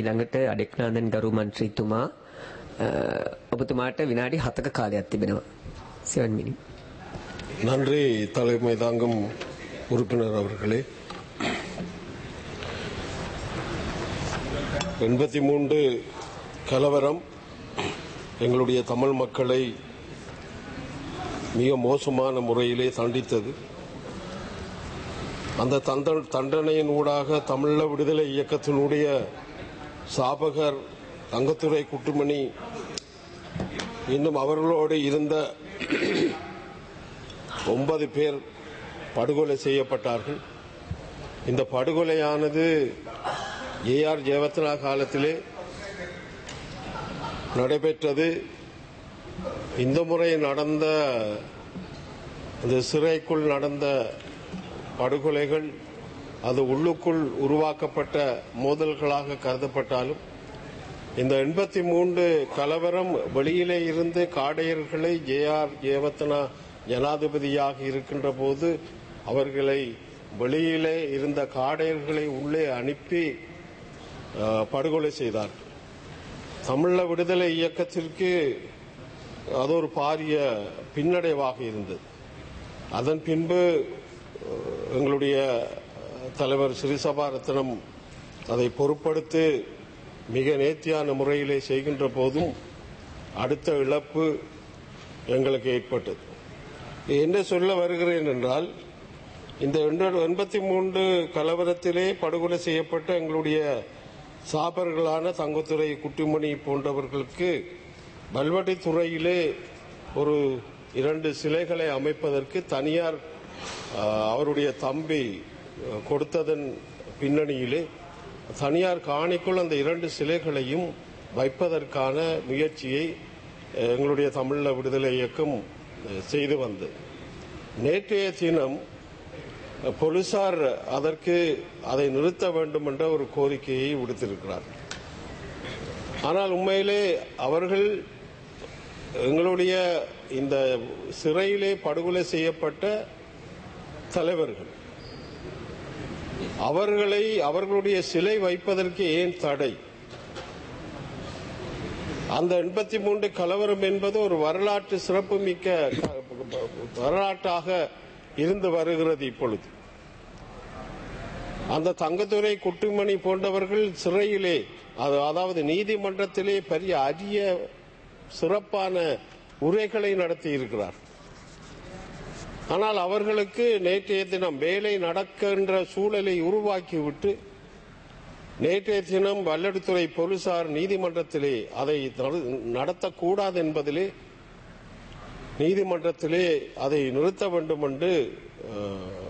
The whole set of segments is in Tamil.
ඊළඟට අඩෙක්නාදන් ගරු මන්ත්‍රීතුමා අ, ඔබතුමාට විනාඩි 7ක කාලයක් තිබෙනවා. 7 මිනිත්. நன்றி தலைமை தாங்கும் உறுப்பினர் அவர்களே எண்பத்தி மூன்று கலவரம் எங்களுடைய தமிழ் மக்களை மிக மோசமான முறையிலே தண்டித்தது அந்த தண்ட தண்டனையின் ஊடாக தமிழ விடுதலை இயக்கத்தினுடைய சாபகர் தங்கத்துறை குட்டுமணி இன்னும் அவர்களோடு இருந்த ஒன்பது பேர் படுகொலை செய்யப்பட்டார்கள் இந்த படுகொலையானது ஏஆர் ஜெயவர்த்தனா காலத்திலே நடைபெற்றது இந்த முறை நடந்த இந்த சிறைக்குள் நடந்த படுகொலைகள் அது உள்ளுக்குள் உருவாக்கப்பட்ட மோதல்களாக கருதப்பட்டாலும் இந்த எண்பத்தி மூன்று கலவரம் வெளியிலே இருந்து காடையர்களை ஜேஆர் ஜெயவர்த்தனா ஜனாதிபதியாக இருக்கின்ற போது அவர்களை வெளியிலே இருந்த காடையர்களை உள்ளே அனுப்பி அஹ், படுகொலை செய்தார் தமிழ விடுதலை இயக்கத்திற்கு அது ஒரு பாரிய பின்னடைவாக இருந்தது அதன் பின்பு அஹ், எங்களுடைய தலைவர் ஸ்ரீசபா ரத்னம் அதை பொருட்படுத்தி மிக நேர்த்தியான முறையிலே செய்கின்ற போதும் அடுத்த இழப்பு எங்களுக்கு ஏற்பட்டது என்ன சொல்ல வருகிறேன் என்றால் இந்த எண்பத்தி மூன்று கலவரத்திலே படுகொலை செய்யப்பட்ட எங்களுடைய சாபர்களான தங்கத்துறை குட்டிமணி போன்றவர்களுக்கு வல்வட்டி துறையிலே ஒரு இரண்டு சிலைகளை அமைப்பதற்கு தனியார் அஹ், அவருடைய தம்பி அஹ், கொடுத்ததன் பின்னணியிலே தனியார் காணிக்குள் அந்த இரண்டு சிலைகளையும் வைப்பதற்கான முயற்சியை அஹ், எங்களுடைய தமிழ விடுதலை இயக்கம் அஹ், செய்து வந்தது நேற்றைய தினம் அஹ், போலீசார் அதற்கு அதை நிறுத்த வேண்டும் என்ற ஒரு கோரிக்கையை விடுத்திருக்கிறார் ஆனால் உண்மையிலே அவர்கள் எங்களுடைய இந்த சிறையிலே படுகொலை செய்யப்பட்ட தலைவர்கள் அவர்களை அவர்களுடைய சிலை வைப்பதற்கு ஏன் தடை அந்த எண்பத்தி மூன்று கலவரம் என்பது ஒரு வரலாற்று சிறப்புமிக்க க- வரலாற்றாக இருந்து வருகிறது இப்பொழுது அந்த தங்கத்துறை குட்டுமணி போன்றவர்கள் சிறையிலே அது அதாவது நீதிமன்றத்திலே பெரிய அரிய சிறப்பான உரைகளை நடத்தி இருக்கிறார் ஆனால் அவர்களுக்கு நேற்றைய தினம் வேலை நடக்கின்ற சூழலை உருவாக்கிவிட்டு நேற்றைய தினம் வல்லடுத்துறை போலீசார் நீதிமன்றத்திலே அதை நடு- நடத்தக்கூடாது என்பதிலே நீதிமன்றத்திலே அதை நிறுத்த வேண்டும் என்று அஹ்,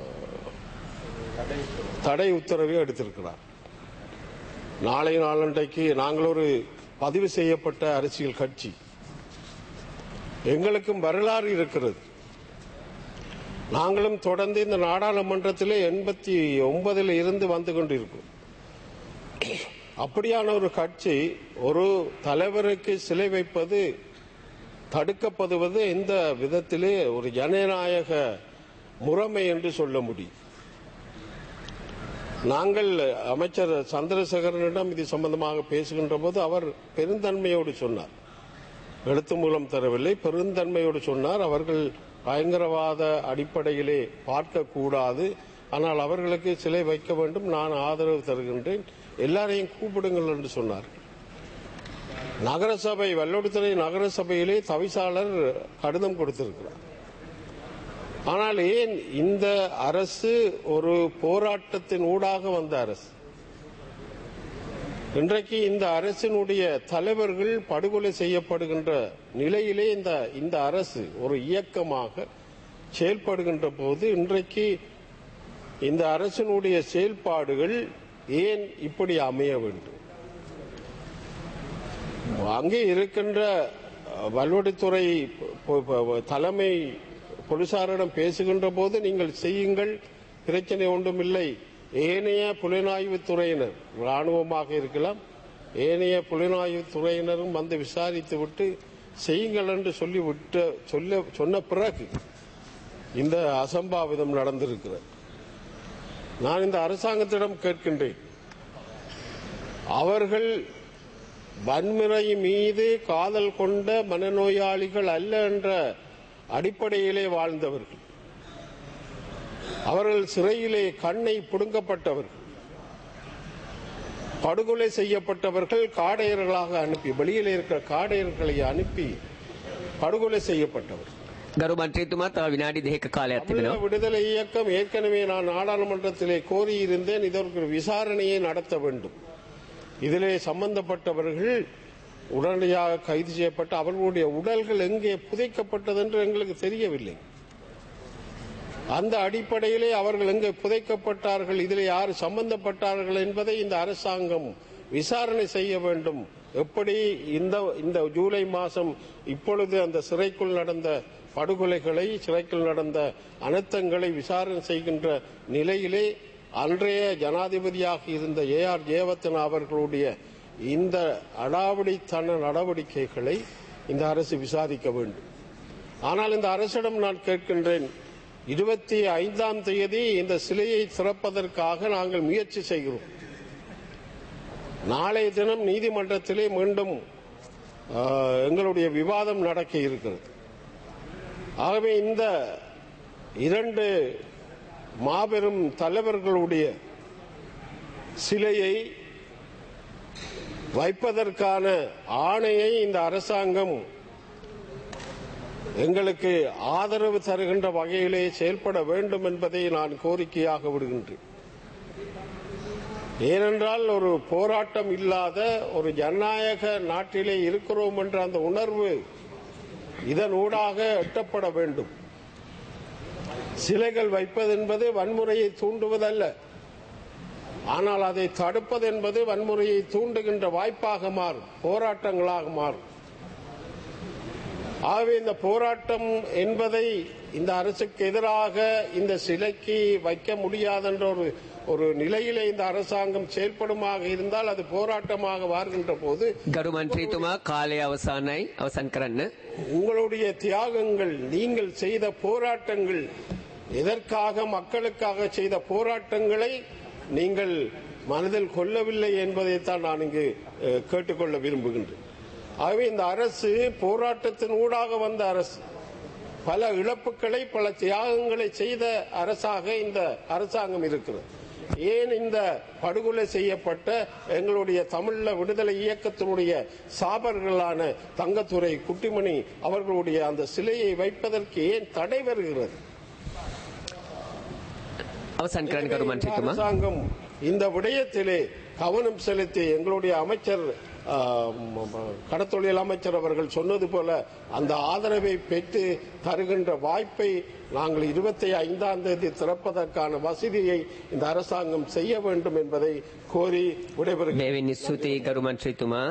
தடை உத்தரவை எடுத்திருக்கிறார் நாளை நாளன்றைக்கு நாங்கள் ஒரு பதிவு செய்யப்பட்ட அரசியல் கட்சி எங்களுக்கும் வரலாறு இருக்கிறது நாங்களும் தொடர்ந்து இந்த நாடாளுமன்றத்திலே எண்பத்தி ஒன்பதில் இருந்து வந்து கொண்டிருக்கிறோம் அப்படியான ஒரு கட்சி ஒரு தலைவருக்கு சிலை வைப்பது தடுக்கப்படுவது எந்த விதத்திலே ஒரு ஜனநாயக முறைமை என்று சொல்ல முடியும் நாங்கள் அமைச்சர் சந்திரசேகரனிடம் இது சம்பந்தமாக பேசுகின்ற போது அவர் பெருந்தன்மையோடு சொன்னார் எழுத்து மூலம் தரவில்லை பெருந்தன்மையோடு சொன்னார் அவர்கள் பயங்கரவாத அடிப்படையிலே பார்க்கக்கூடாது ஆனால் அவர்களுக்கு சிலை வைக்க வேண்டும் நான் ஆதரவு தருகின்றேன் எல்லாரையும் கூப்பிடுங்கள் என்று சொன்னார் நகரசபை வல்லோடுத்துறை நகரசபையிலே தவிசாளர் கடிதம் கொடுத்திருக்கிறார் ஆனால் ஏன் இந்த அரசு ஒரு போராட்டத்தின் ஊடாக வந்த அரசு இன்றைக்கு இந்த அரசினுடைய தலைவர்கள் படுகொலை செய்யப்படுகின்ற நிலையிலே இந்த இந்த அரசு ஒரு இயக்கமாக செயல்படுகின்ற போது இன்றைக்கு இந்த அரசினுடைய செயல்பாடுகள் ஏன் இப்படி அமைய வேண்டும் அங்கே இருக்கின்ற அஹ், வல்வடித்துறை பொ- பொ- தலைமை போலீசாரிடம் பேசுகின்ற போது நீங்கள் செய்யுங்கள் பிரச்சனை ஒன்றுமில்லை ஏனைய புலனாய்வு துறையினர் ராணுவமாக இருக்கலாம் ஏனைய புலனாய்வு துறையினரும் வந்து விசாரித்து விட்டு செய்யுங்கள் என்று சொல்லி விட்டு சொல்ல சொன்ன பிறகு இந்த அசம்பாவிதம் நடந்திருக்கிறது நான் இந்த அரசாங்கத்திடம் கேட்கின்றேன் அவர்கள் வன்முறை மீது காதல் கொண்ட மனநோயாளிகள் அல்ல என்ற அடிப்படையிலே வாழ்ந்தவர்கள் அவர்கள் சிறையிலே கண்ணை புடுங்கப்பட்டவர்கள் படுகொலை செய்யப்பட்டவர்கள் காடையர்களாக அனுப்பி வெளியிலே இருக்கிற காடையர்களை அனுப்பி படுகொலை செய்யப்பட்டவர்கள் ගරු මන්ත්‍රීතුමා තව විනාඩි දෙකක කාලයක් தமிழக තිබෙනවා. விடுதலை இயக்கம் ஏற்கனவே நான் நாடாளுமன்றத்திலே கோரியிருந்தேன் இதற்கு ஒரு விசாரணையை நடத்த வேண்டும் இதிலே சம்பந்தப்பட்டவர்கள் உடனடியாக கைது செய்யப்பட்டு அவர்களுடைய உடல்கள் எங்கே புதைக்கப்பட்டது என்று எங்களுக்கு தெரியவில்லை அந்த அடிப்படையிலே அவர்கள் எங்கே புதைக்கப்பட்டார்கள் இதில் யார் சம்பந்தப்பட்டார்கள் என்பதை இந்த அரசாங்கம் விசாரணை செய்ய வேண்டும் எப்படி இந்த இந்த ஜூலை மாதம் இப்பொழுது அந்த சிறைக்குள் நடந்த படுகொலைகளை சிறைக்குள் நடந்த அனர்த்தங்களை விசாரணை செய்கின்ற நிலையிலே அன்றைய ஜனாதிபதியாக இருந்த ஏ ஆர் ஜெயவர்தனா அவர்களுடைய இந்த அடாவடித்தன நடவடிக்கைகளை இந்த அரசு விசாரிக்க வேண்டும் ஆனால் இந்த அரசிடம் நான் கேட்கின்றேன் இருபத்தி ஐந்தாம் தேதி இந்த சிலையை திறப்பதற்காக நாங்கள் முயற்சி செய்கிறோம் நாளைய தினம் நீதிமன்றத்திலே மீண்டும் ஆ, எங்களுடைய விவாதம் நடக்க இருக்கிறது ஆகவே இந்த இரண்டு மாபெரும் தலைவர்களுடைய சிலையை வைப்பதற்கான ஆணையை இந்த அரசாங்கம் எங்களுக்கு ஆதரவு தருகின்ற வகையிலே செயல்பட வேண்டும் என்பதை நான் கோரிக்கையாக விடுகின்றேன் ஏனென்றால் ஒரு போராட்டம் இல்லாத ஒரு ஜனநாயக நாட்டிலே இருக்கிறோம் என்ற அந்த உணர்வு இதன் ஊடாக எட்டப்பட வேண்டும் சிலைகள் வைப்பது என்பது வன்முறையை தூண்டுவதல்ல ஆனால் அதை தடுப்பது என்பது வன்முறையை தூண்டுகின்ற வாய்ப்பாக மாறும் போராட்டங்களாக மாறும் ஆகவே இந்த போராட்டம் என்பதை இந்த அரசுக்கு எதிராக இந்த சிலைக்கு வைக்க முடியாதென்ற ஒரு ஒரு நிலையிலே இந்த அரசாங்கம் செயல்படுமாக இருந்தால் அது போராட்டமாக வாருகின்ற போது ගරු මන්ත්‍රීතුමා කාලය අවසానයි අවසන් කරන්න. உங்களுடைய தியாகங்கள் நீங்கள் செய்த போராட்டங்கள் எதற்காக மக்களுக்காக செய்த போராட்டங்களை நீங்கள் மனதில் கொள்ளவில்லை என்பதைத்தான் நான் இங்கு அஹ், கேட்டுக்கொள்ள விரும்புகின்றேன் ஆகவே இந்த அரசு போராட்டத்தின் ஊடாக வந்த அரசு பல இழப்புகளை பல தியாகங்களை செய்த அரசாக இந்த அரசாங்கம் இருக்கிறது ஏன் இந்த படுகொலை செய்யப்பட்ட எங்களுடைய தமிழ விடுதலை இயக்கத்தினுடைய சாபர்களான தங்கத்துறை குட்டிமணி அவர்களுடைய அந்த சிலையை வைப்பதற்கு ஏன் தடை வருகிறது අවසන් කරන්න ගරු இந்த මන්ත්‍රීතුමා. அரசாங்கம் இந்த விடயத்திலே கவனம் செலுத்தி எங்களுடைய அமைச்சர் ஆ, ம- ம- கடத்தொழில் அமைச்சர் அவர்கள் சொன்னது போல அந்த ஆதரவை பெற்று தருகின்ற வாய்ப்பை நாங்கள் இருபத்தி ஐந்தாம் தேதி திறப்பதற்கான வசதியை இந்த அரசாங்கம் செய்ய வேண்டும் என்பதை கோரி விடைபெறுகிறேன் බෙවින් ස්තුතියි ගරු මන්ත්‍රීතුමා.